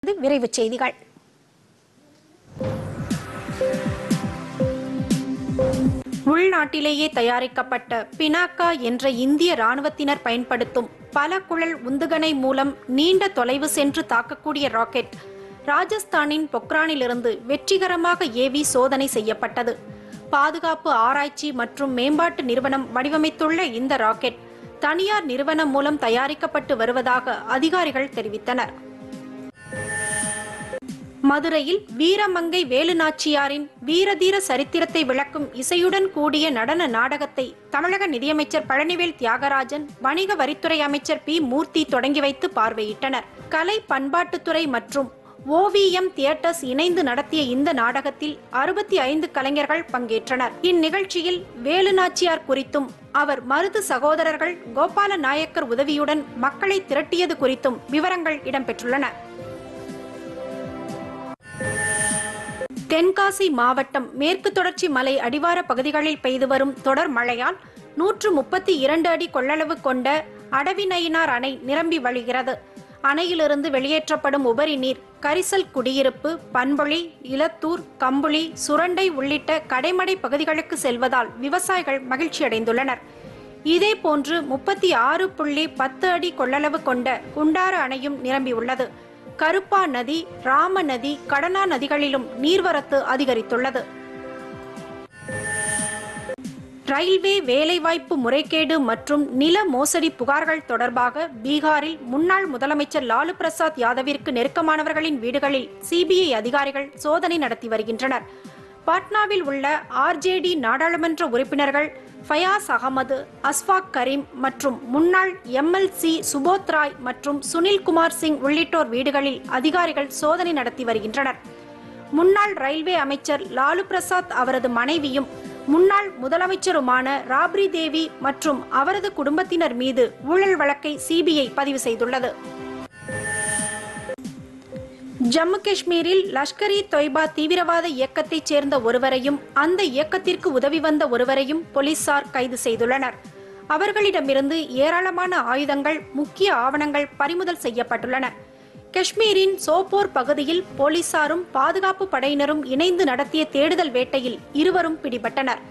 விரைவுச் செய்திகள் உள்நாட்டிலேயே தயாரிக்கப்பட்ட பினாக்கா என்ற இந்திய ராணுவத்தினர் பயன்படுத்தும் பல குழல் உந்துகணை மூலம் நீண்ட தொலைவு சென்று தாக்கக்கூடிய ராக்கெட் ராஜஸ்தானின் பொக்ரானிலிருந்து வெற்றிகரமாக ஏவி சோதனை செய்யப்பட்டது பாதுகாப்பு ஆராய்ச்சி மற்றும் மேம்பாட்டு நிறுவனம் வடிவமைத்துள்ள இந்த ராக்கெட் தனியார் நிறுவனம் மூலம் தயாரிக்கப்பட்டு வருவதாக அதிகாரிகள் தெரிவித்தனர் மதுரையில் வீரமங்கை வேலுநாச்சியாரின் வீரதீர சரித்திரத்தை விளக்கும் இசையுடன் கூடிய நடன நாடகத்தை தமிழக நிதியமைச்சர் பழனிவேல் தியாகராஜன் வணிக வரித்துறை அமைச்சர் பி மூர்த்தி தொடங்கி வைத்து பார்வையிட்டனர் கலை பண்பாட்டுத்துறை மற்றும் ஓவிஎம் தியேட்டர்ஸ் இணைந்து நடத்திய இந்த நாடகத்தில் அறுபத்தி ஐந்து கலைஞர்கள் பங்கேற்றனர் இந்நிகழ்ச்சியில் வேலுநாச்சியார் குறித்தும் அவர் மருது சகோதரர்கள் கோபால நாயக்கர் உதவியுடன் மக்களை திரட்டியது குறித்தும் விவரங்கள் இடம்பெற்றுள்ளன தென்காசி மாவட்டம் மேற்கு தொடர்ச்சி மலை அடிவார பகுதிகளில் பெய்து வரும் தொடர் மழையால் நூற்று முப்பத்தி இரண்டு அடி கொள்ளளவு கொண்ட அடவிநயினார் அணை நிரம்பி வழிகிறது அணையிலிருந்து வெளியேற்றப்படும் உபரி நீர் கரிசல் குடியிருப்பு பண்பொழி இலத்தூர் கம்புளி சுரண்டை உள்ளிட்ட கடைமடை பகுதிகளுக்கு செல்வதால் விவசாயிகள் மகிழ்ச்சியடைந்துள்ளனர் இதேபோன்று முப்பத்தி ஆறு புள்ளி பத்து அடி கொள்ளளவு கொண்ட குண்டாறு அணையும் நிரம்பியுள்ளது கருப்பா நதி ராம நதி கடனா நதிகளிலும் நீர்வரத்து அதிகரித்துள்ளது ரயில்வே வேலைவாய்ப்பு முறைகேடு மற்றும் நில மோசடி புகார்கள் தொடர்பாக பீகாரில் முன்னாள் முதலமைச்சர் லாலு பிரசாத் யாதவிற்கு நெருக்கமானவர்களின் வீடுகளில் சிபிஐ அதிகாரிகள் சோதனை நடத்தி வருகின்றனர் பாட்னாவில் உள்ள ஆர்ஜேடி நாடாளுமன்ற உறுப்பினர்கள் ஃபயாஸ் அகமது அஸ்ஃபாக் கரீம் மற்றும் முன்னாள் எம்எல்சி சுபோத் ராய் மற்றும் சுனில் குமார் சிங் உள்ளிட்டோர் வீடுகளில் அதிகாரிகள் சோதனை நடத்தி வருகின்றனர் முன்னாள் ரயில்வே அமைச்சர் லாலு பிரசாத் அவரது மனைவியும் முன்னாள் முதலமைச்சருமான ராப்ரி தேவி மற்றும் அவரது குடும்பத்தினர் மீது ஊழல் வழக்கை சிபிஐ பதிவு செய்துள்ளது ஜம்மு காஷ்மீரில் லஷ்கர் இ தொய்பா தீவிரவாத இயக்கத்தைச் சேர்ந்த ஒருவரையும் அந்த இயக்கத்திற்கு உதவி வந்த ஒருவரையும் போலீசார் கைது செய்துள்ளனர் அவர்களிடமிருந்து ஏராளமான ஆயுதங்கள் முக்கிய ஆவணங்கள் பறிமுதல் செய்யப்பட்டுள்ளன காஷ்மீரின் சோப்போர் பகுதியில் போலீசாரும் பாதுகாப்பு படையினரும் இணைந்து நடத்திய தேடுதல் வேட்டையில் இருவரும் பிடிபட்டனர்